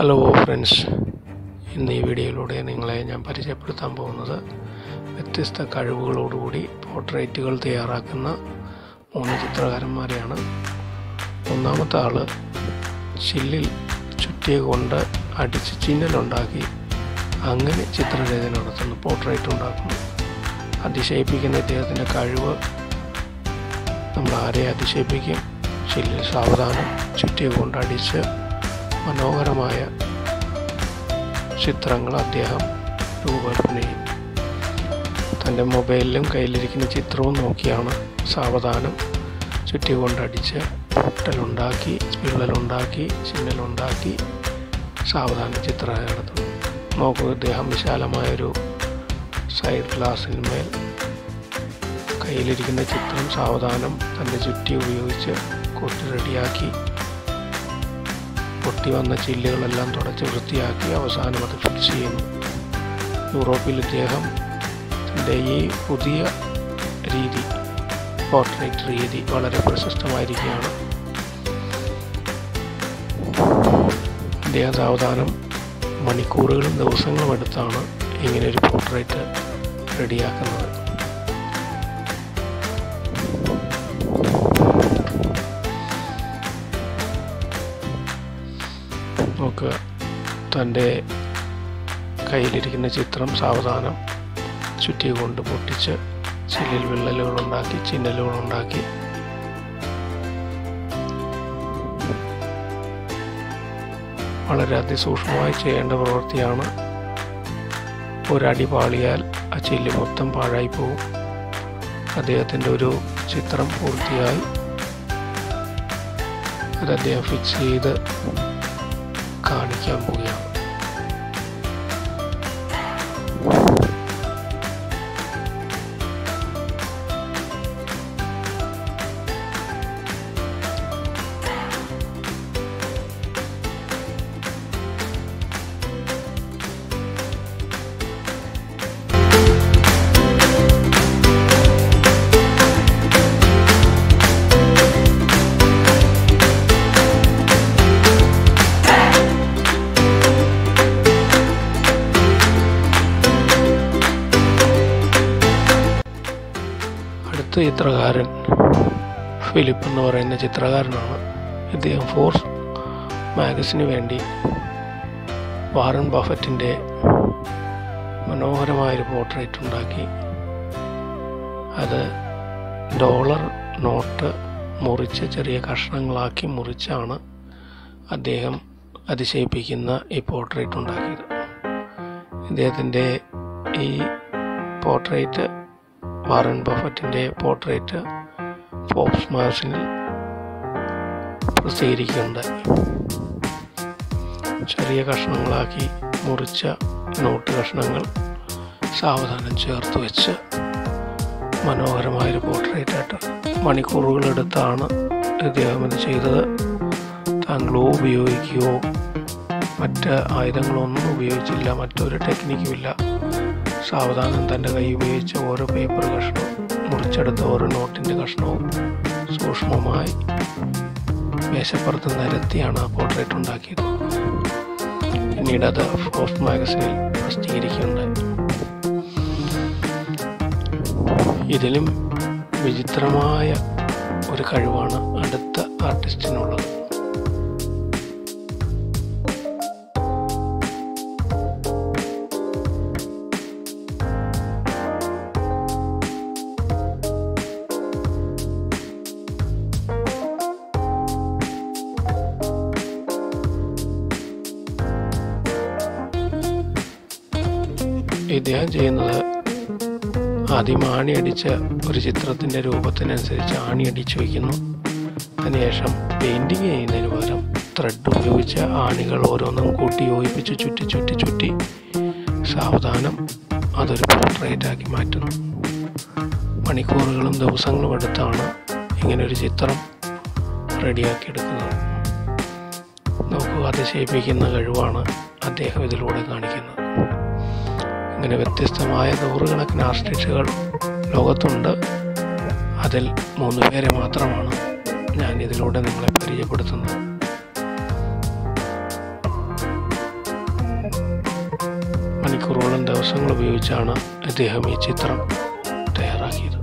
hello friends ഇന്ന് ഈ വീഡിയോയിലൂടെ നിങ്ങളെ ഞാൻ പരിചയപ്പെടുത്താൻ പോകുന്നത് വ്യത്യസ്ത കഴിവുകളോടുകൂടി പോർട്രേറ്റുകൾ തയ്യാറാക്കുന്ന മൂന്ന് ചിത്രകാരന്മാരെയാണ് ഒന്നാമത്തെ ആൾ ചില്ലിൽ ചുറ്റിയ കൊണ്ട് അടിച്ച് ചിഹ്നലുണ്ടാക്കി അങ്ങനെ ചിത്രരചന നടത്തുന്നു പോർട്രേറ്റ് ഉണ്ടാക്കുന്നു അതിശയിപ്പിക്കുന്ന ഇദ്ദേഹത്തിൻ്റെ കഴിവ് നമ്മൾ ആരെ അതിശയിപ്പിക്കും ചില്ലിൽ സാവധാനം ചുറ്റിയ കൊണ്ട് അടിച്ച് മനോഹരമായ ചിത്രങ്ങൾ അദ്ദേഹം രൂപകൽപ്പന ചെയ്യും തൻ്റെ മൊബൈലിലും കയ്യിലിരിക്കുന്ന ചിത്രവും നോക്കിയാണ് സാവധാനം ചുറ്റി കൊണ്ടടിച്ച് പൊട്ടലുണ്ടാക്കി വിള്ളലുണ്ടാക്കി ചിഹ്നലുണ്ടാക്കി സാവധാനം ചിത്രം നടത്തുന്നു നോക്കൂ ഇദ്ദേഹം വിശാലമായൊരു സൈഡ് ഗ്ലാസിന്മേൽ കയ്യിലിരിക്കുന്ന ചിത്രം സാവധാനം തൻ്റെ ചുറ്റി ഉപയോഗിച്ച് കൊട്ടി റെഡിയാക്കി പൊട്ടി വന്ന ചില്ലുകളെല്ലാം തുടച്ച് വൃത്തിയാക്കി അവസാനം അത് ഫിക്സ് ചെയ്യുന്നു യൂറോപ്പിൽ ഇദ്ദേഹം തൻ്റെ ഈ പുതിയ രീതി പോർട്രേറ്റ് രീതി വളരെ പ്രശസ്തമായിരിക്കുകയാണ് ഇദ്ദേഹം സാവധാനം മണിക്കൂറുകളും ദിവസങ്ങളും എടുത്താണ് ഇങ്ങനെ ഒരു പോർട്രേറ്റ് റെഡിയാക്കുന്നത് നമുക്ക് തൻ്റെ കയ്യിലിരിക്കുന്ന ചിത്രം സാവധാനം ചുറ്റി കൊണ്ട് പൊട്ടിച്ച് ചില്ലിൽ വിള്ളലുകളുണ്ടാക്കി ചിന്നലുകളുണ്ടാക്കി വളരെ അതിസൂക്ഷ്മമായി ചെയ്യേണ്ട പ്രവൃത്തിയാണ് ഒരടി പാളിയാൽ ആ ചില്ല് മൊത്തം പാഴായി പോകും അദ്ദേഹത്തിൻ്റെ ഒരു ചിത്രം പൂർത്തിയായി അത് അദ്ദേഹം ഫിക്സ് ചെയ്ത് കാണിക്കാൻ പോവുകയാണ് അടുത്ത ചിത്രകാരൻ ഫിലിപ്പ് എന്ന് പറയുന്ന ചിത്രകാരനാണ് ഇദ്ദേഹം ഫോർസ് മാഗസിന് വേണ്ടി വാറൻ ബഫറ്റിൻ്റെ മനോഹരമായൊരു പോർട്രേറ്റ് ഉണ്ടാക്കി അത് ഡോളർ നോട്ട് മുറിച്ച് ചെറിയ കഷ്ണങ്ങളാക്കി മുറിച്ചാണ് അദ്ദേഹം അതിശയിപ്പിക്കുന്ന ഈ പോർട്രേറ്റ് ഉണ്ടാക്കിയത് ഇദ്ദേഹത്തിൻ്റെ ഈ പോർട്രേറ്റ് വാറൻ ബഫറ്റിൻ്റെ പോർട്രേറ്റ് ഫോക്സ് മാഗസിനിൽ പ്രസിദ്ധീകരിക്കുകയുണ്ടായി ചെറിയ കഷ്ണങ്ങളാക്കി മുറിച്ച നോട്ട് കഷ്ണങ്ങൾ സാവധാനം ചേർത്ത് വെച്ച് മനോഹരമായൊരു പോർട്രേറ്റായിട്ട് മണിക്കൂറുകളെടുത്താണ് ഇദ്ദേഹം ഇത് ചെയ്തത് താൻ ഗ്ലോ ഉപയോഗിക്കുകയോ മറ്റ് ആയുധങ്ങളൊന്നും ഉപയോഗിച്ചില്ല മറ്റൊരു ടെക്നിക്കുമില്ല സാവധാനം തൻ്റെ കൈ ഉപയോഗിച്ച് ഓരോ പേപ്പർ കഷ്ണവും മുറിച്ചെടുത്ത ഓരോ നോട്ടിൻ്റെ കഷ്ണവും സൂക്ഷ്മമായി മേശപ്പുറത്ത് നിരത്തിയാണ് ആ പോർട്രേറ്റ് ഉണ്ടാക്കിയത് പിന്നീട് അത് ഫോർസ് മാഗസിനിൽ പ്രസിദ്ധീകരിക്കുകയുണ്ടായി ഇതിലും വിചിത്രമായ ഒരു കഴിവാണ് അടുത്ത ആർട്ടിസ്റ്റിനുള്ളത് ഇദ്ദേഹം ചെയ്യുന്നത് ആദ്യം ആണി അടിച്ച ഒരു ചിത്രത്തിൻ്റെ രൂപത്തിനനുസരിച്ച് ആണി അടിച്ചു വയ്ക്കുന്നു അതിനുശേഷം പെയിൻറ്റിങ് ചെയ്യുന്നതിന് പകരം ത്രെഡ് ഉപയോഗിച്ച് ആണികൾ ഓരോന്നും കൂട്ടി യോജിപ്പിച്ച് ചുറ്റി ചുറ്റി ചുറ്റി സാവധാനം അതൊരു പോർട്രേറ്റാക്കി മാറ്റുന്നു മണിക്കൂറുകളും ദിവസങ്ങളും എടുത്താണ് ഇങ്ങനൊരു ചിത്രം റെഡിയാക്കി എടുക്കുന്നത് നോക്കൂ അതിശയിപ്പിക്കുന്ന കഴിവാണ് അദ്ദേഹം ഇതിലൂടെ കാണിക്കുന്നത് ഇങ്ങനെ വ്യത്യസ്തമായ നൂറുകണക്കിന് ആർട്ടിസ്റ്റുകൾ ലോകത്തുണ്ട് അതിൽ മൂന്ന് പേരെ മാത്രമാണ് ഞാൻ ഇതിലൂടെ നിങ്ങളെ പരിചയപ്പെടുത്തുന്നത് മണിക്കൂറോളം ദിവസങ്ങൾ ഉപയോഗിച്ചാണ് അദ്ദേഹം ഈ ചിത്രം തയ്യാറാക്കിയത്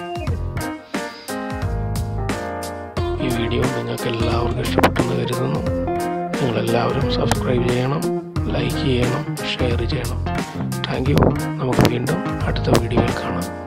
ഈ വീഡിയോ നിങ്ങൾക്ക് എല്ലാവർക്കും ഇഷ്ടപ്പെട്ടെന്ന് കരുതുന്നു നിങ്ങളെല്ലാവരും സബ്സ്ക്രൈബ് ചെയ്യണം ലൈക്ക് ചെയ്യണം ഷെയർ ചെയ്യണം താങ്ക് യു നമുക്ക് വീണ്ടും അടുത്ത വീഡിയോയിൽ കാണാം